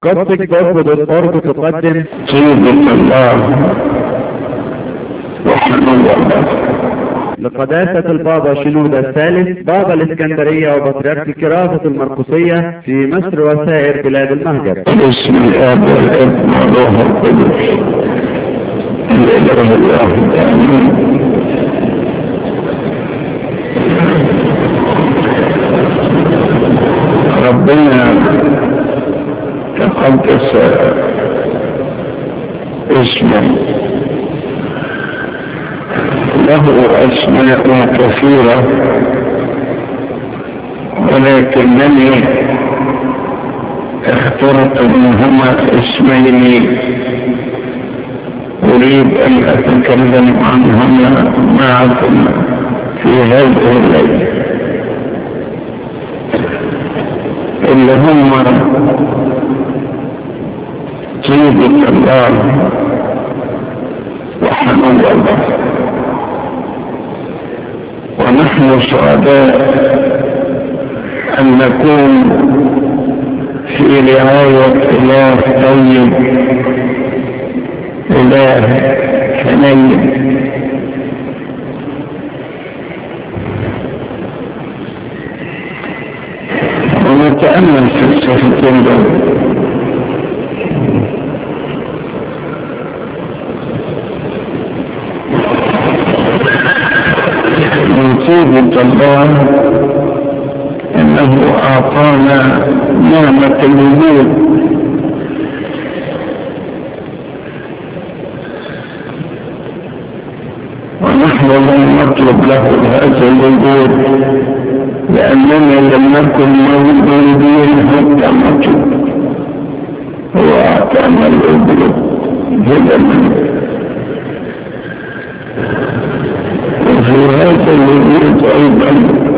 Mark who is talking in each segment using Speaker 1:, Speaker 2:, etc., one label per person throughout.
Speaker 1: قصدك برضه بالقرب تقدم
Speaker 2: طيبة الله وحنو الله
Speaker 1: لقداسة البابا شنودة الثالث بابا الإسكندرية وبطريرك كراسة المرقسية في مصر وسائر بلاد المهجر
Speaker 2: باسم الاب والابن والروح القدس الاله الواحد امين ربنا تقدس اسمه له اسماء كثيره ولكنني اخترت منهما اسمين اريد ان اتكلم عنهما معكم في هذه الليله اللي هما طيبة الله وحنون الله ونحن سعداء أن نكون في رعاية إله طيب إله حنين ونتأمل في الصفتين دول من طيبة الله انه اعطانا نعمة الوجود ونحن لم نطلب له هذا الوجود لاننا لم نكن موجودين حتى نطلب هو اعطانا الوجود هدى وفي هذا الوجود ايضا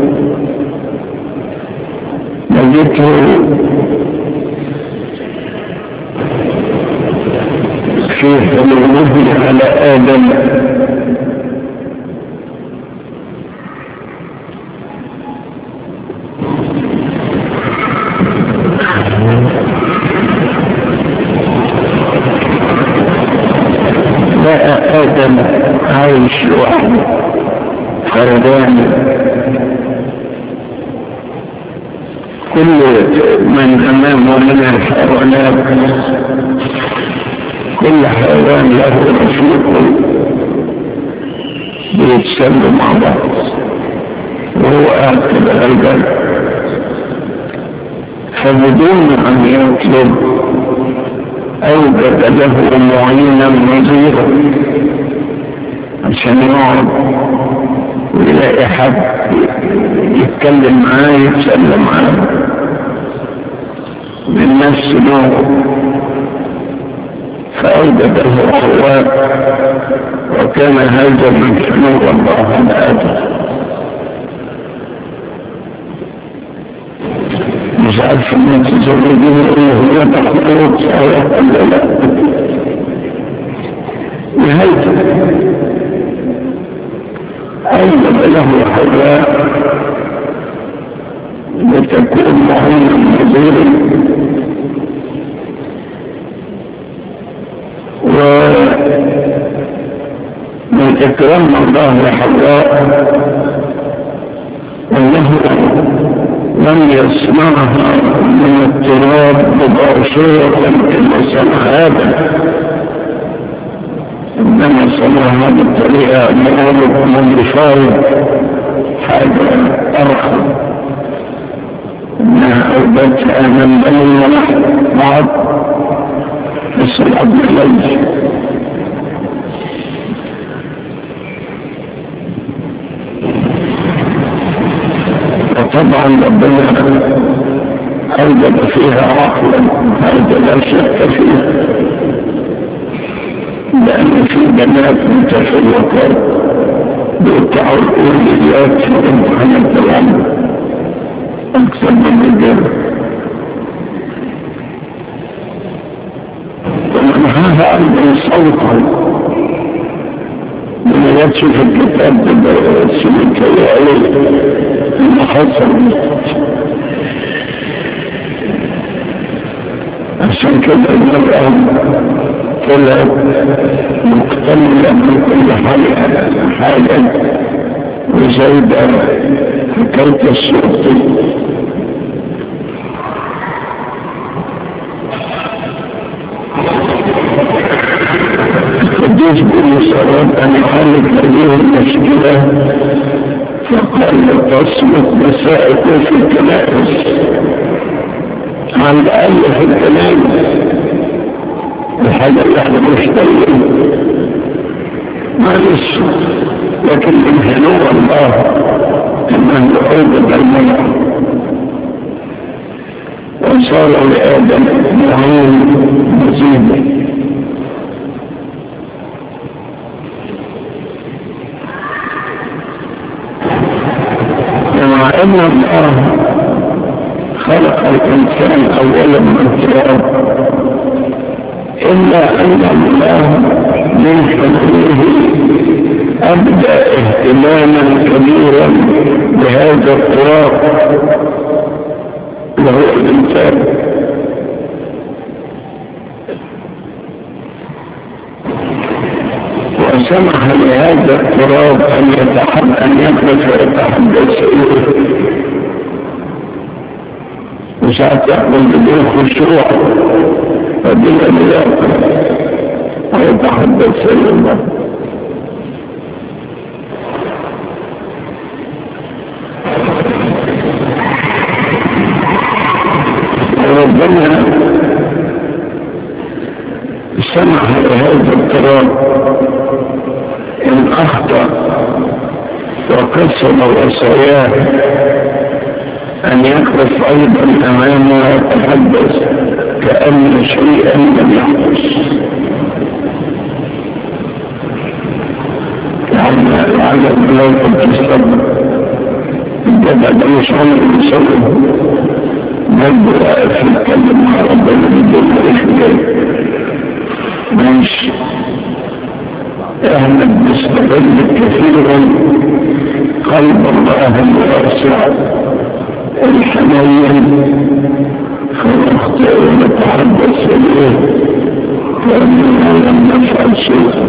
Speaker 2: نجده في حلوله على آدم لقى آدم عايش لوحده فردان كل من امامه من الحيوانات كل حيوان له رفيق بيتسلوا مع بعض وهو قاعد كده غلبان فبدون ان يطلب اوجد له معينا نظيرا عشان يقعد ويلاقي حد يتكلم معاه يتسلم معاه من نفس نوعه فأوجد له حواء وكان هذا من حنو الله على آدم مش عارف ان تزوجين ايه هي مخلوق صحيح ولا لا نهايته أوجد له حواء لتكون معينا نظيرا ومن إكرام الله لحواء أنه لم يصنعها من التراب مباشرة كما صنع هذا انما صنعها بالطريقه مغلق من بشارة حاجه ارخم انها اوجدتها من بني ونحن بعض في العبد الليل وطبعا ربنا اوجد فيها عقلا هذا لا شك فيه لأن في بنات متفوقات بيقطعوا الأوليات في امتحانات العمر أكثر من الرجال ومنها أيضا صوتا من يكشف الكتاب السلوكية عليه المحصل عشان كده المرأة طلعت مكتملة من كل حاجة حاجة وزايدة حكاية الصوت القديس بولس أراد أن يعالج هذه المشكلة فقال تصمت مسائل في الكنائس على الأقل في الكنائس الحاجة اللي احنا مشتغلين معلش لكن من هنوع الله انه يعود بالمنع وصار لآدم معين مزيدا مع ان الله خلق الانسان اولا من تراب الا ان الله من حكمه ابدا اهتماما كبيرا بهذا التراب وهو الانسان وسمح لهذا التراب ان يتحدث ان يخرج ويتحدث اليه وساعات يقبل بدون خشوع وبلا ملاك ويتحدث الى الله ربنا سمح لهذا التراب ان اخطا وكسر وصاياه ان يقف ايضا امامه ويتحدث كان شيئا لم يحدث يعني على الملائكه تستمر الجدع ده مش عمر بيصلي برضه واقف يتكلم مع ربنا بدون تاريخ جاي ماشي احنا بنستغل كثيرا قلب الله الواسع الحنين فنخطئ ونتحدث اليه كاننا لم نفعل شيئا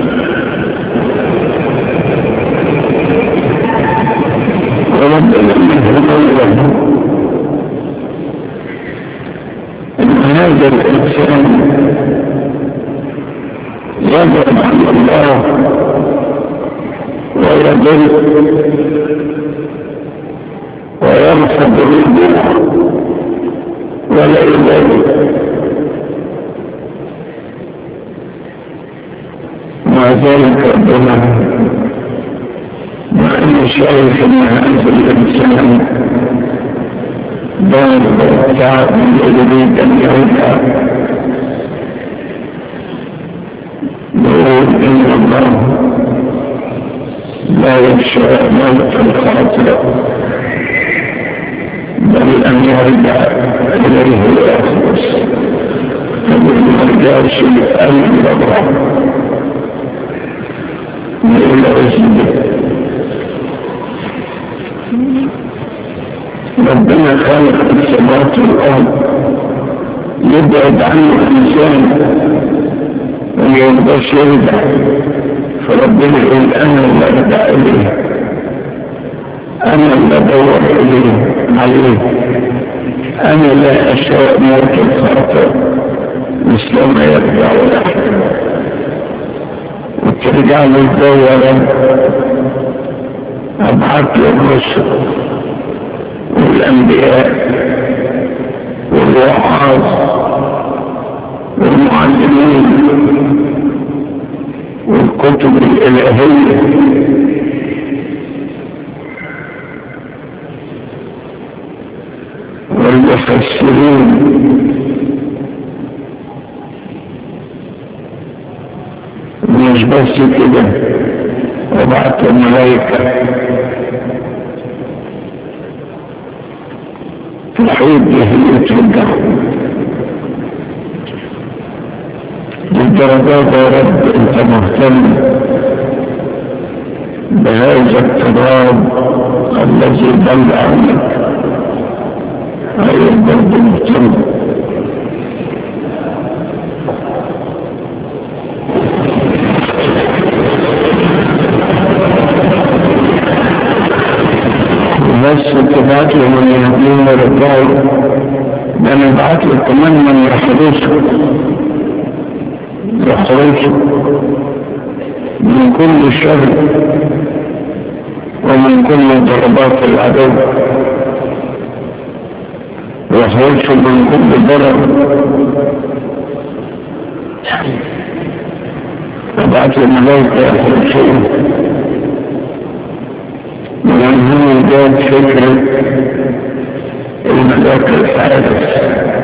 Speaker 2: وربنا منه غيره ان هذا الانسان يدعو عن الله ويضل ويرفض الرجوع ولا يبالي مع ذلك ربنا مع انه شايف ان هذا الانسان ضار وتعب يريد ان يرجع نقول ان الله لا يخشى موت الخاطئ بل ان يرجع اليه ويخلص فمن يرجع شيء ان يضرع الى رسله ربنا خلق السماوات والارض يبعد عنه الانسان وما يرضاش يرجع فربنا يقول انا اللي ارجع اليه انا اللي ادور اليه عليه انا لا اشاء موت الخاطئ مثل ما يرجع ويحيى وترجع له الدورة ابعث له الرسل والانبياء والوعاظ والمعلمين والكتب الالهيه والمفسرين مش بس كده وبعت الملائكة تحيد هي ترجع للدرجات يا رب انت مهتم بهذا التراب الذي ضل عنك أيضا برضه مهتم بعت له كمان من يحرسه يحرسه من كل شر ومن كل ضربات العدو يحرسه من كل ضرر فبعت له ملائكة يحرسوه ومن هنا جاءت فكرة الملاك الحارس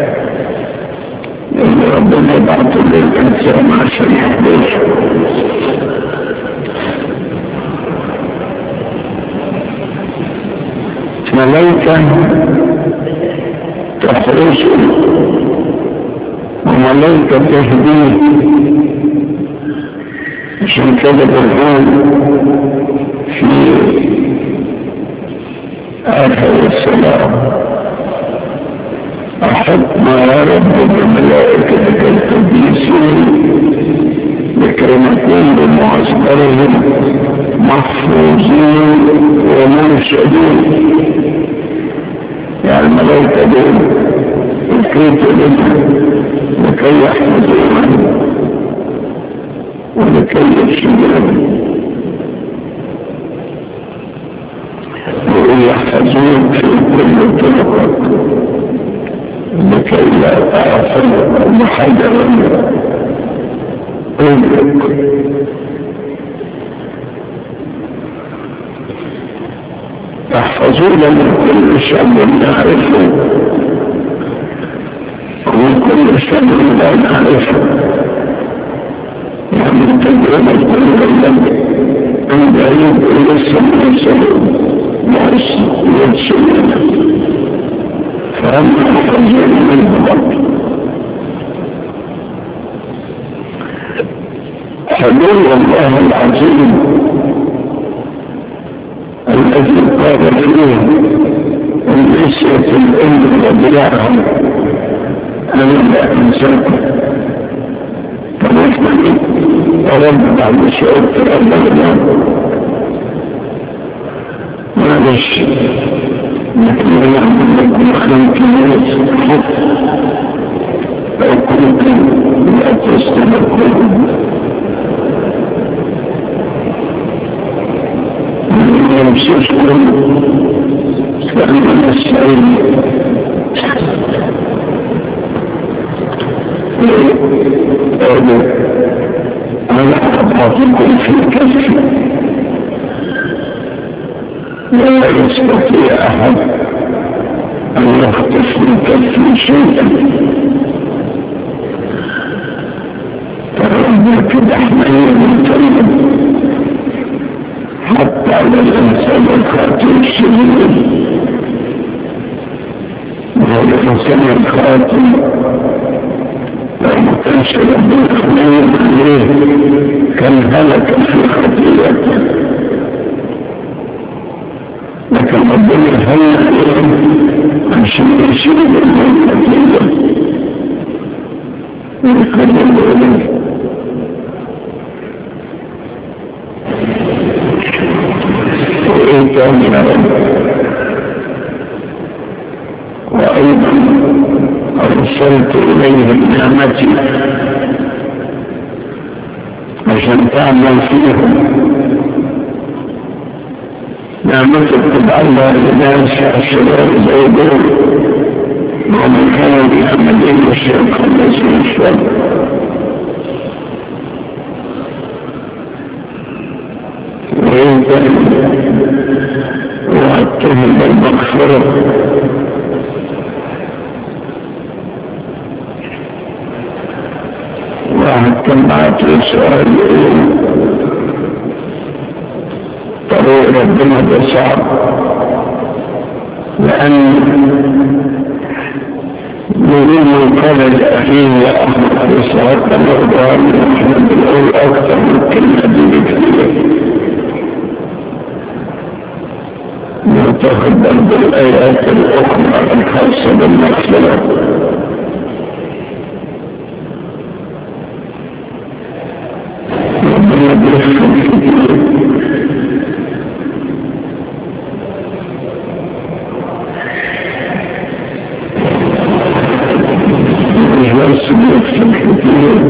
Speaker 2: اللي ربنا يبعثه للإنسان عشان يحدثه ملائكة تحرسه وملائكة تهديه عشان كده بالحال في آخر السلام أحب ما يرد بملائكتك القديسين لكي نكون بمعسكرهم محفوظين ومرشدين يعني الملائكة دول الكيت لنا لكي يحفظونا ولكي يرشدونا ويحفظون في كل طرقك لكي لا تعصي محجرا قلبك يحفظون من كل شر نعرفه ومن كل شر لا نعرفه يعني التجربة كل عند أيوب إلى السماء والسلام ناس يرسلنا فهم يحفظون منه برضه حلول الله العظيم الذي قال فيه النسية الأم وبيعها أنا لا أنساكم فنحن ورد بعد شعور الله معلش نحن نعمل لكم خمسة حب لو كنتم لا تستمرون يمسكم فأنا نستعين أنا أحبطكم في الكفر لا يستطيع أحد أن يخطف من كفر شيئا فربنا كده حماية من طيب حتى على الإنسان الخاطئ الشرير وهو الإنسان الخاطئ لو ما كانش ربنا حماية عليه كان هلك في خطيئته لكن ربنا هيا عليهم عشان يشيلوا منهم خطيئة ويخلوا إليه وإيه تاني يا رب وأيضا أرسلت إليهم نعمتي عشان تعمل فيهم نعمتك تبعلها لناس الشباب زي دول ومن كان بيعمل الشيء خلص من الشر وإنت وعدتهم بالمغفرة وعدت معك سؤال طريق ربنا ده صعب لأن نريد من قال لأخيه يا أحمد عليه الصلاة والسلام نحن بنقول أكثر من كلمة دي بكثير نعتقد برضه الآيات الأخرى الخاصة بالمغفرة ربنا بيفهم كتير بيفصل كتير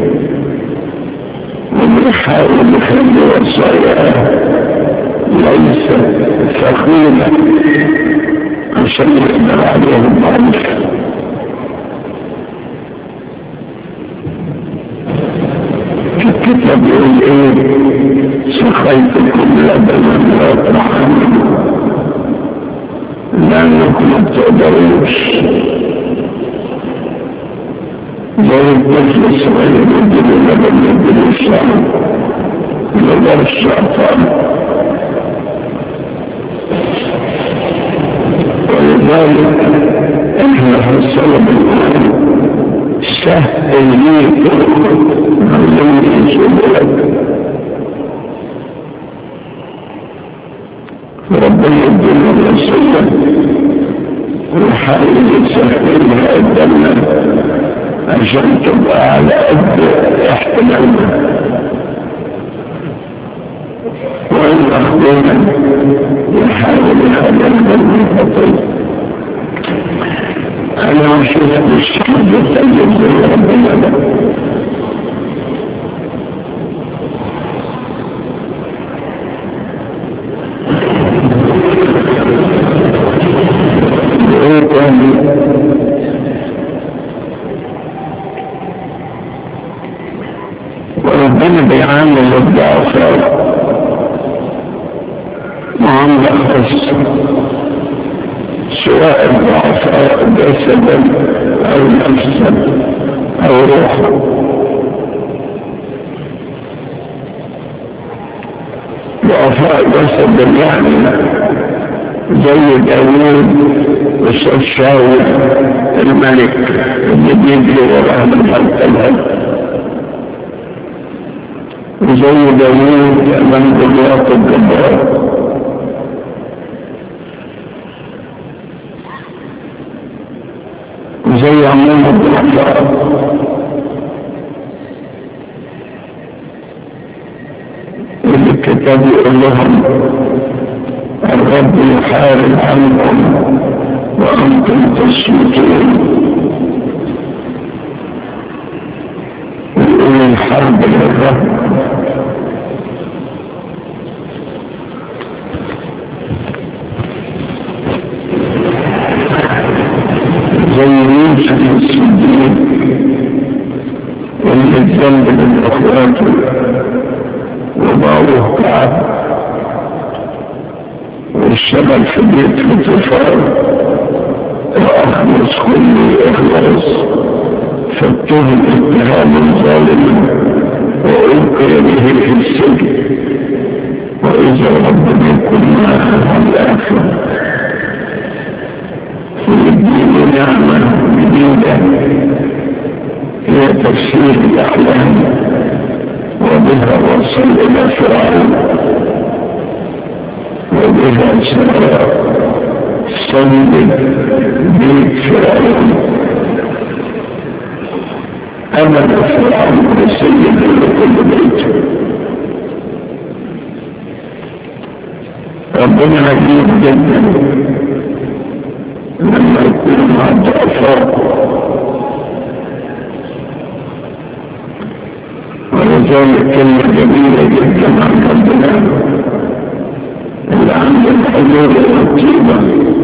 Speaker 2: وبيحاول يخلي وصاياه ليست ثقيلة عشان يقدر عليهم ضعيف في الكتاب يقول ايه سخيتكم لبنا لا ترحموا لأنكم ما بتقدروش زي الطفل الصغير يديله لبن يديله الشعر يقدر الشعطان ولذلك احنا في الصلاة الآن سهل ليك علمني سبلك ربنا يدينا الوصية ويحاول يسهلها قدامنا عشان تبقى على قد احتمالنا وإن أخذنا يحاول يخلينا من خطيئ أنا أشوف الشعب يتأيد زي ربنا ده وربنا بيعامل الضعفاء معاملة خاصة سواء الضعفاء جسدا او نفسا او روحا ضعفاء جسدا يعني زي داوود والشاول الملك اللي بيجري وراه من حتى الهد وزي داوود من جليات الجبار وزي عموم الضعفاء اللي الكتاب يقول لهم الرب يحارب عنكم وأنتم تصمتون ويقول الحرب للرب زي يوسف الصديق واللي الذنب من اخواته وضعوه كعب والشغل في بيت الطفال واخلص كل اخلاص فاتهم اتهام ظالم والقي به في السجن واذا ربنا يكون معه الاخره ويدين نعمة جديدة هي تفسير الأحلام وبها وصل إلى فرعون وبها سرى صلب بيت فرعون أمل فرعون سيد لكل بيت ربنا عجيب جدا لما يكون مع الضعفاء ولذلك كلمة جميلة جدا عن ربنا اللي عند الحلول والطيبة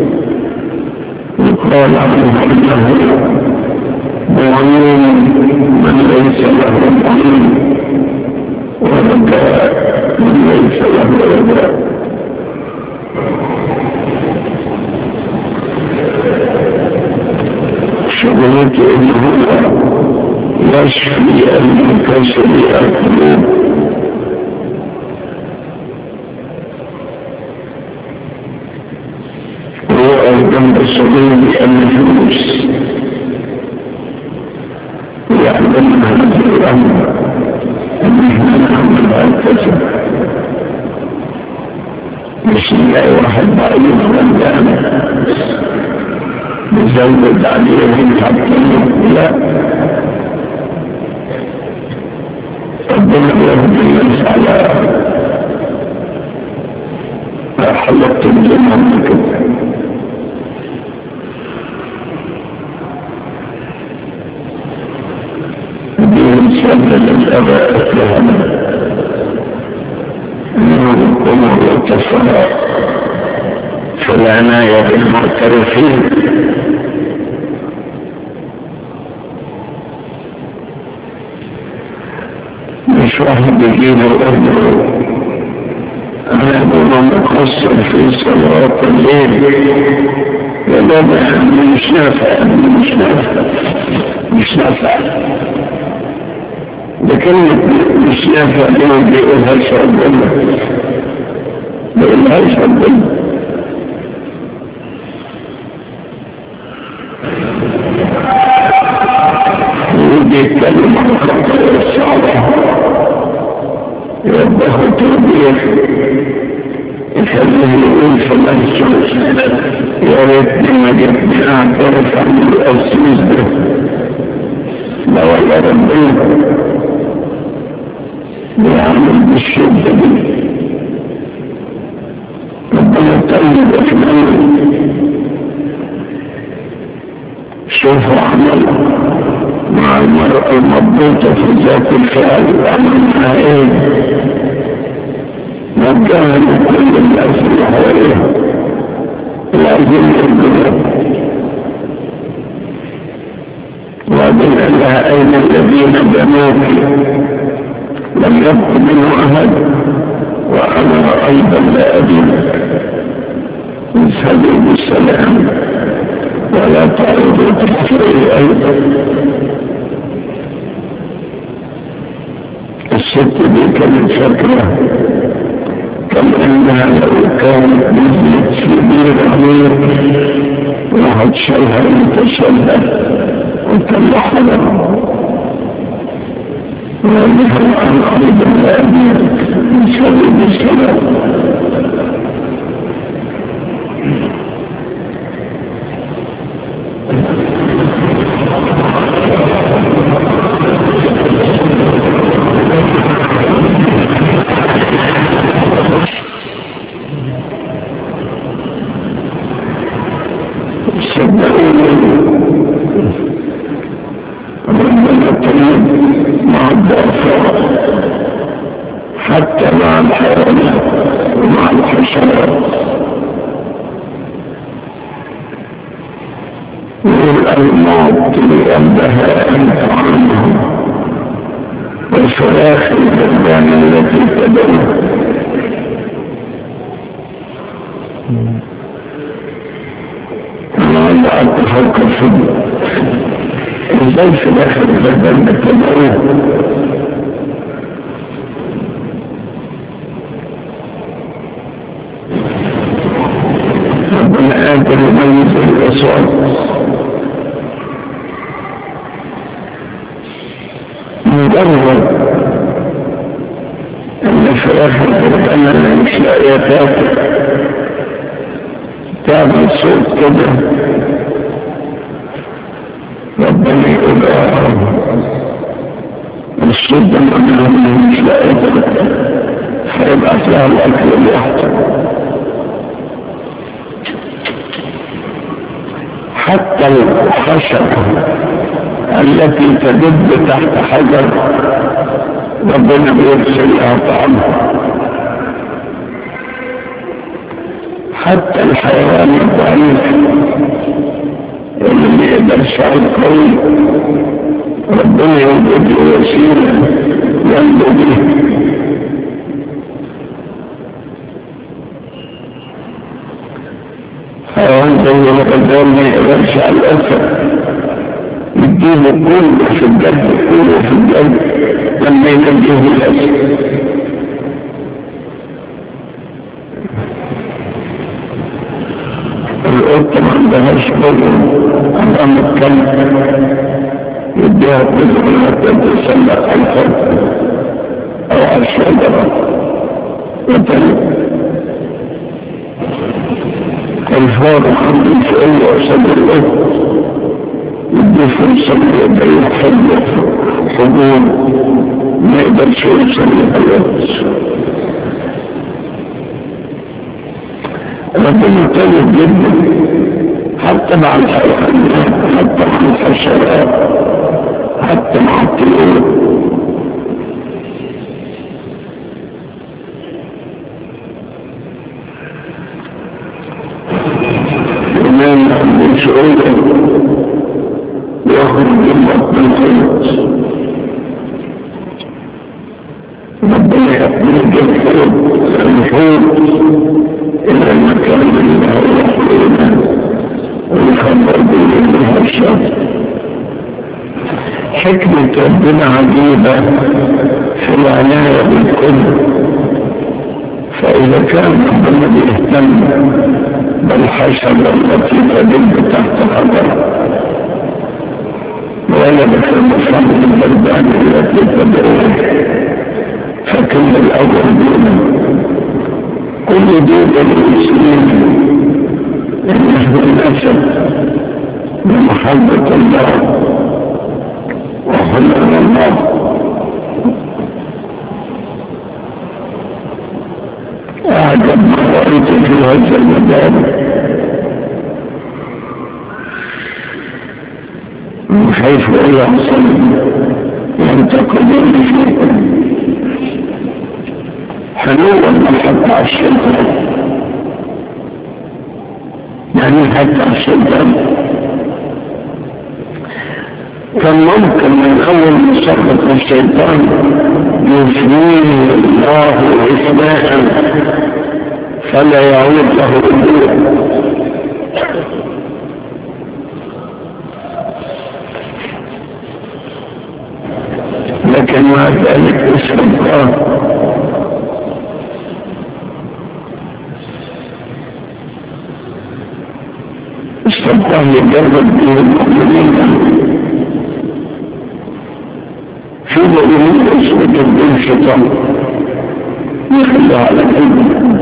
Speaker 2: يقال عنه انه معين من ليس له معين ورجاء من ليس له رجاء شغلته انه هو يشفي المنكسر القلوب هو ايضا بصدور النفوس يعلم هذا الامر ان احنا نعمل هكذا مش نلاقي واحد ضعيف غلبان نزود عليهم حقهم لا ربنا يهدي الناس على حلقة الجنة كده يجدد الاباء لهم انهم الامور والتصرف في العناية بالمعترفين مش واحد يجيب الأمر أنا أقول مقصر في صلاة الليل يلا مش نافع مش نافع مش نافع ده كلمة مش نافع دي ما بيقولهاش ربنا ما بيقولهاش ربنا يتكلم عن خطر الصعبة يوضح التربية يخليه يقول في الأسوس يا ريتني ما جبت أعترف عن الأسوس ده لا ولا ربنا بيعمل بالشدة دي ربنا طيب في الأمر شوفوا عمله مع المرأة المضبوطة في ذات الفعل عملها ايه نجاها من كل الناس اللي حواليها لازم الجنة وبعدين قال لها اين الذين بنوك لم يبق منه احد وانا ايضا لا ادينك اذهبوا بالسلام ولا تعودوا تكفروا ايضا الست دي كانت فاكرة كم انها لو كانت نزلت في بير عميق راحت شايها متشبه وطلعها لها وقالها عن ايضا لا ابيك نسوي بالسلام حتى مع الحيوانات ومع الحشرات والأرماط لأنها أنت عنهم والفراخ الجبان التي تدعو أنا قعدت أفكر في ازاي فراخ الجبان تدعوه ربنا قادر يميز الأصوات مجرد ان الفراخ القرآن مش لاقية تاكل تعمل صوت كده ربنا يقول اه الصوت ده معناه انه مش لاقية تاكل فيبعث لها الاكل لوحده حتى الخشبة التي تدب تحت حجر ربنا بيرسل لها طعامها حتى الحيوان الضعيف اللي ما يقدرش على القوي ربنا يوجد له وسيله ينجو بها حيوان زي الغزال ما يقدرش على الاسد يديله كله في الجد كله في الجد لما ينجيه الاسد القطة ما عندهاش قدر امام الكلب يديها قدر انها تتسلق على الارض او على الشجرة مثلا الفار عنده شوية وسد الأرض يدي فرصة يقدر يحفظ حضور ما يقدرش يوصل للأرض ربنا طيب جدا حتى مع الحيوانات حتى مع الحشرات حتى مع الطيور خطة ربنا عجيبة في العناية بالكل فإذا كان ربنا بيهتم بالحشرة التي تدب تحت الحجر ولا بكلمة البلدان التي تدب فكل الأول دونه كل دين المسلمين إنه الأسد بمحبة الله وخلق الله أعجب ما رأيت في هذا المدار من حيث لا يحصل ينتقدون فيه حلوا المحبة على الشيطان يعني حتى الشيطان كان ممكن من اول مسقط الشيطان يفنيه الله اسماء فلا يعود له الدين لكن مع ذلك اسم الله استطاع يجرب به المؤمنين في مؤمنين يثبت الدين الشيطان يخلى على قلبه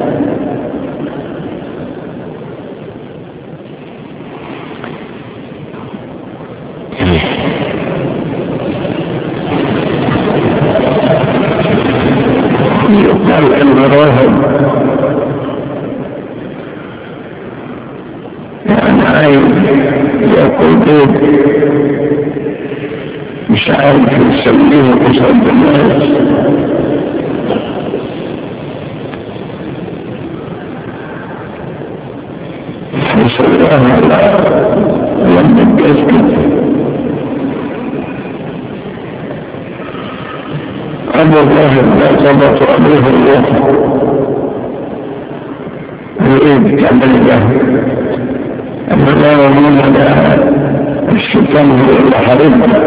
Speaker 2: يقال ان راهب يعني عايز ياكل بيض مش عارف يسميه قصاد الناس فسواها على لما الجسد أبو الراهب لا ضبط أبوه الروح يريد تعمل له أما لا يؤمن لها الشيطان هو اللي حاربنا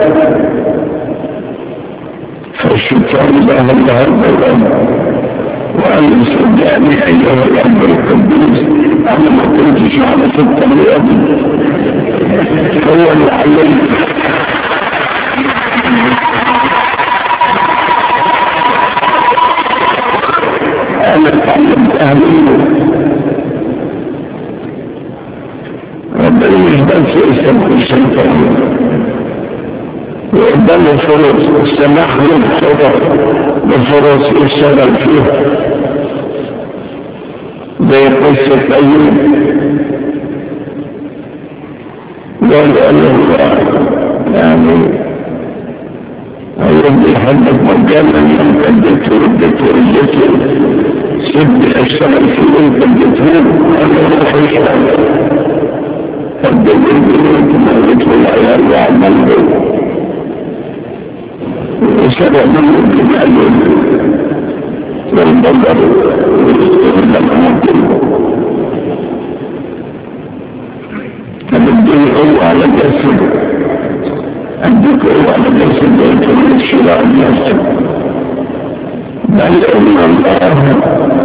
Speaker 2: فالشيطان له الهرب الأمر وقال لي صدقني أيها الأمر القدوس أنا ما كنتش على في الطريقة دي هو اللي علمني أنا تعلمتها منه ربنا مش بس يسمى الشيطان وقدامه فرص السماح له بفرص بفرص يشتغل فيها زي قصة أيوب قال له يعني أيوب يحبك مجانا يوم اديته اديته اديته سيبني اشتغل في يوم اديته انا روح اشتغل فدل البيوت ما يدخل العيال وعمل به وسرع منه الجمال والبقر والأمور فبدي هو على جسد عندك هو على جسد ويكون الشراء الناس بل إن الله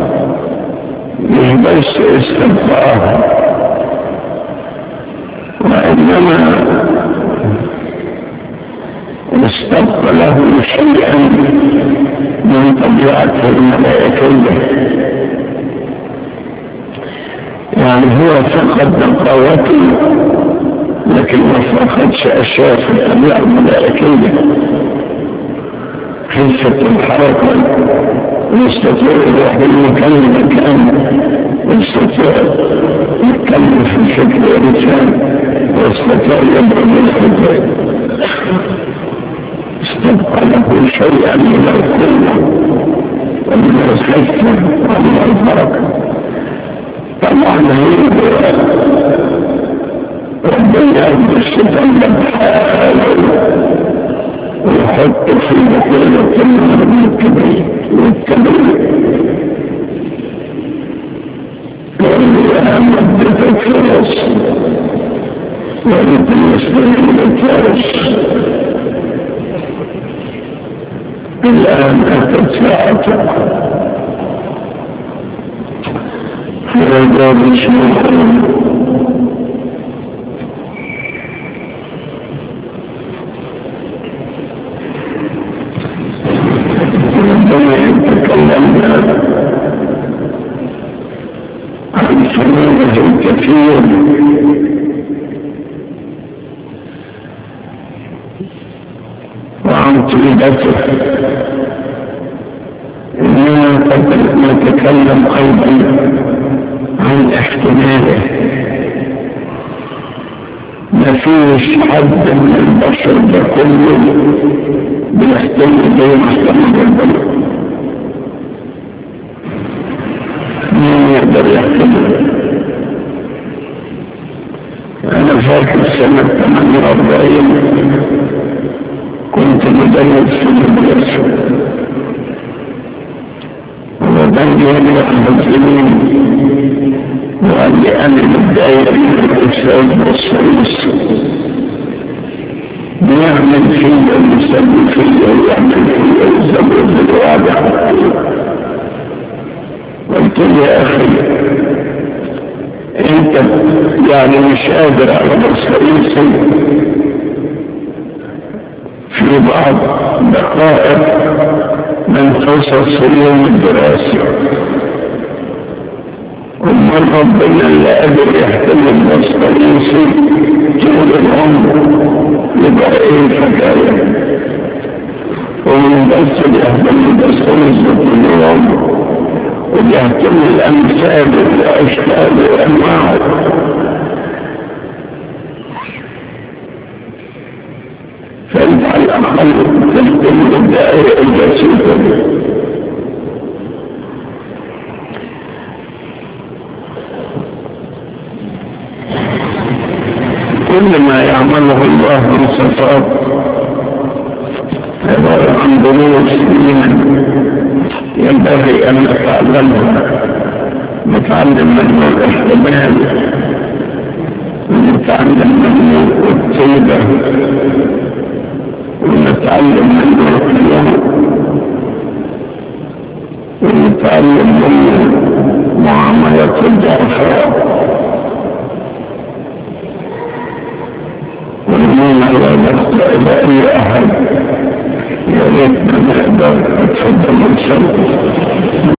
Speaker 2: مش بس استبقاها وإنما استبق له شيئا من طبيعته الملائكية يعني هو فقد نقاوته لكن ما فقدش أشياء في الطبيعة الملائكية خفة الحركة يستطيع يروح من مكان لمكان يستطيع يتكلم في شكل إنسان ويستطيع يضرب الحجة استبقى له شيئا من القوة ومن الخفة ومن البركة طبعا هي ربنا يستطيع بحاله ويحط في مقولة من الكبريت والكبريت يا مدتك فرص ولد المسلمين الفارس الآن أتت ساعتك هذا بشيء ربما يتكلمنا عن فنانه الكثير وعن طيبته إننا قد نتكلم أيضا عن احتماله ما فيش حد من البشر ده كله بيحتمل زي ما احتمل ربنا مين يقدر يحتمل انا فاكر سنة 48 كنت مدرس في المدرسة وبعدين جاني واحد زميل وقال لي انا متضايق من الاستاذ بصريس بيعمل فيا ويسوي فيا ويعمل فيا ويزود بالوضع قلت له يا اخي انت يعني مش قادر على بصريسي في بعض دقائق من قصص اليوم الدراسي أما ربنا اللي قادر يحتمل بصريسي طول العمر يبقى ايه الحكاية ومن بس يحتمل بصريسي طول العمر ويحتمل أمثال وأشكال وأنواع فانت على الاقل تهتم بالدائره البسيطه دي كل ما يعمله الله من صفات عبارة عن دروس ينبغي أن نتعلمها نتعلم منه الاحتمال ونتعلم منه الطيبة ونتعلم منه القيام ونتعلم منه معاملة الضعفاء ونمون لا نخطئ إلى أي أحد يا ريتنا نقدر نتفضل من